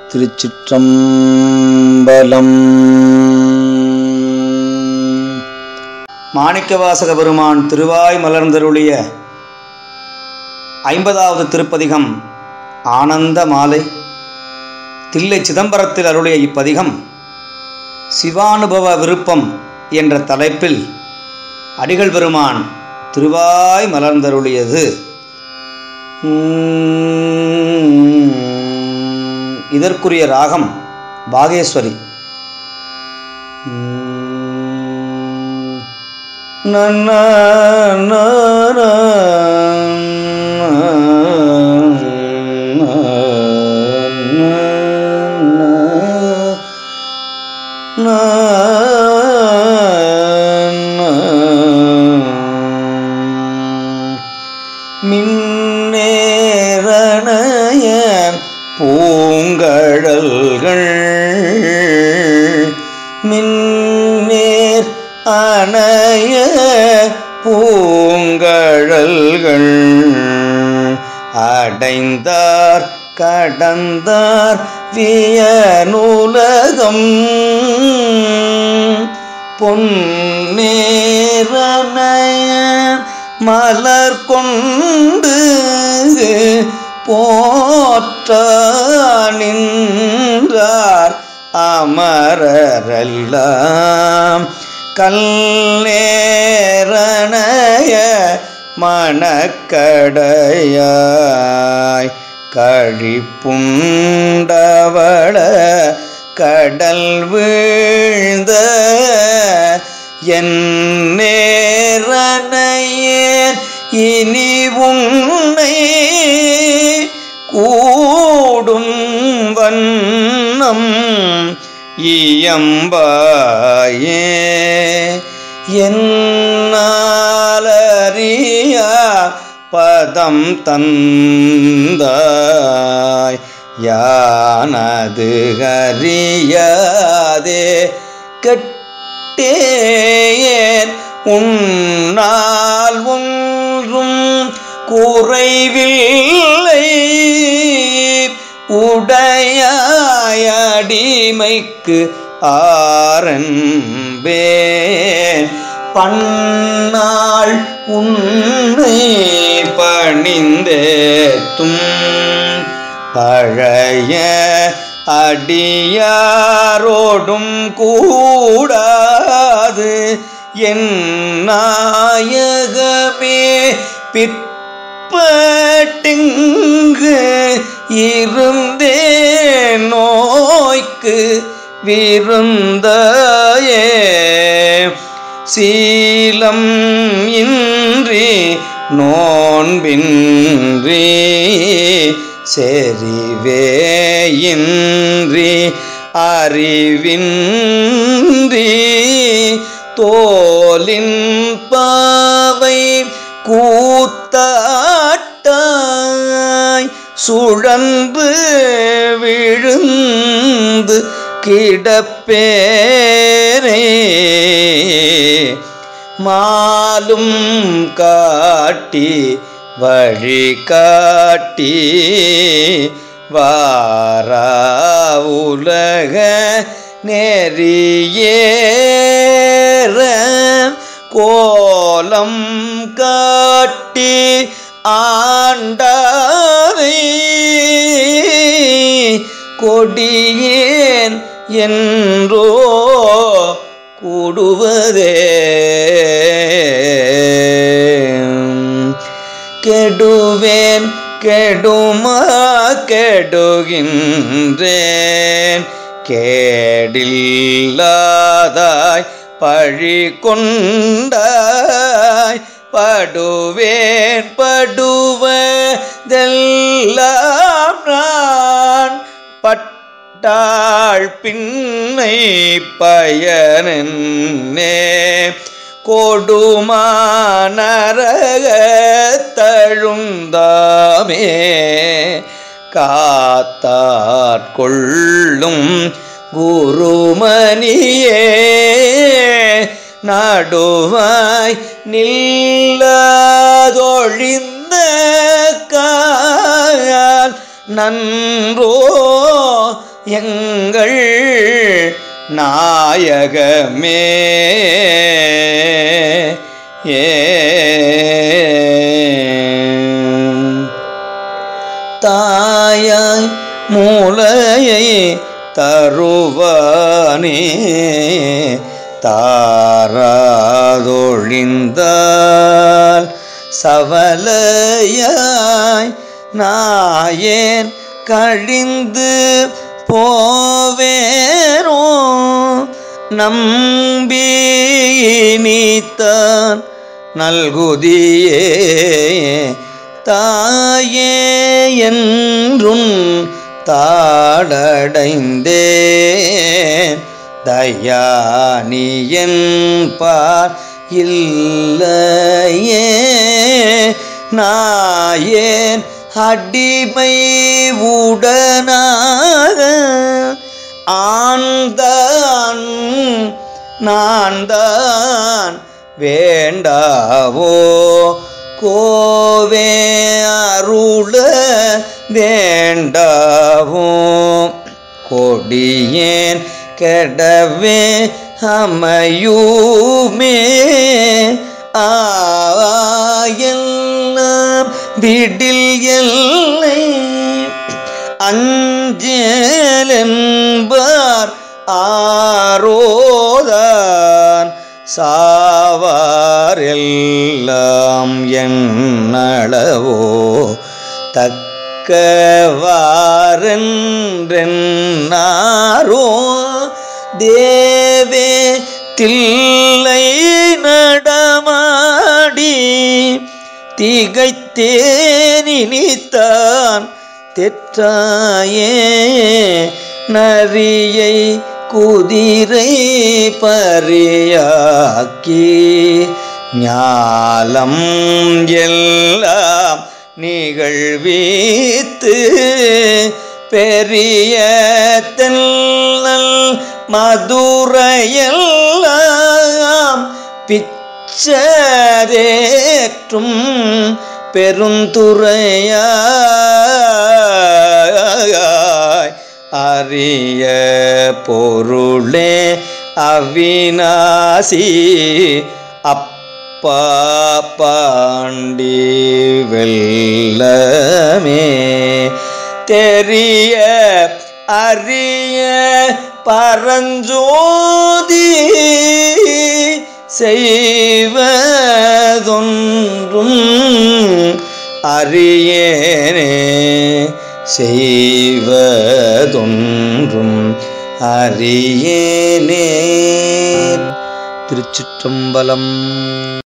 திருச்சிற்றம்பலம் மாணிக்கவாசக பெருமான் திருவாய் மலர்ந்தருளிய ஐம்பதாவது திருப்பதிகம் ஆனந்த மாலை தில்லை சிதம்பரத்தில் அருளிய இப்பதிகம் சிவானுபவ விருப்பம் என்ற தலைப்பில் அடிகள் பெருமான் திருவாய் மலர்ந்தருளியது உம், இதற்குரிய ராகம் பாகேஸ்வரி உம், நன்ன, நன, மின்னேரணய பூங்கடல்கள் மின்னேர் அணைய பூங்கடல்கள் அடைந்தார் கடந்தார் வியனுலகம் பொன்னேரணைய மலர் கொண்டு போற்ற நின்றார் அமரரெல்லாம் கல்நேரணைய மணக்கடையாய் கழிப்புண்டவள கடல் வீழ்ந்த என் நேரனையேன் இனி உன்னை கூடும் வண்ணம் இயம்பாயே என்னாலறியா பதம் தந்தாய் யானது அறியாதே கெட்டேன் உன்னால் ஒன்றும் குறைவில்லை உடையாயடிமைக்கு ஆரன்பேன் பன்னாள் உன்னை பணிந்தேத்தும் பழைய அடியாரோடும் கூடாது என் நாயகமே பிற்பட்டிங்கு இருந்தே நோய்க்கு விருந்தாயே சீலம் இன்றி நோன்பின்றி செறிவேயின்றி அறிவின்றி தோலின் பாவை கூத்தாட்டாய் சுழன்று விழுந்து கிடப்பேரே மாலும் காட்டி வழி காட்டி வாரா உலக நெறியேற கோலம் காட்டி ஆண்டாரை கொடியேன் என்றோ கூடுவதே கெடுவேன் கெடுமா கெடுகின்றேன் கேடில்லாதாய் பழி கொண்டாய் படுவேன் படுவதெல்லாம் நான் பட்டாள் பின்னை பயனென்னே கொடுமானரகத்தழுந்தாமே காத்தாட்கொள்ளும் குருமணியே நடுவாய் நில்லாதொழிந்த கால் நன்றோ எங்கள் நாயகமே ஏ தாயாய் மூளையை தருவானே தாராதொழிந்தால் சவலையாய் நாயேன் கழிந்து போவேரோ நம்பி நீத்தான் நல்குதியே தாயே என்றும் தாடடைந்தேன் தயானியன் பார் இல்லையே நாயேன் அடிமை உடனாக ஆண்தான் நான் தான் வேண்டாவோ கோவே அருள வேண்டாவோ கொடியேன் கெடவே அமையுமே ஆயெல்லாம் விடில் எல்லை அஞ்சலென்பார் ஆரோதான் சாவார் எல்லாம் என்னளவோ தக்கவாரென்றென்னாரோ தேவே தில்லை நடமாடி திகைத்தேனினித்தான் தெற்றாயே நரியை குதிரை பரியாக்கி ஞாலம் எல்லாம் நிகழ்வித்து பெரிய தென்னல் மதுரையெல்லாம் பிச்சதேற்றும் பெருந்துறையாய் அரிய பொருளே அவிநாசி அப்பா பாண்டி வெல்லமே தெரிய அரிய பரஞ்சோதி செய்வதொன்றும் அறியேனே செய்வதொன்றும் அறியேனே திருச்சிற்றம்பலம்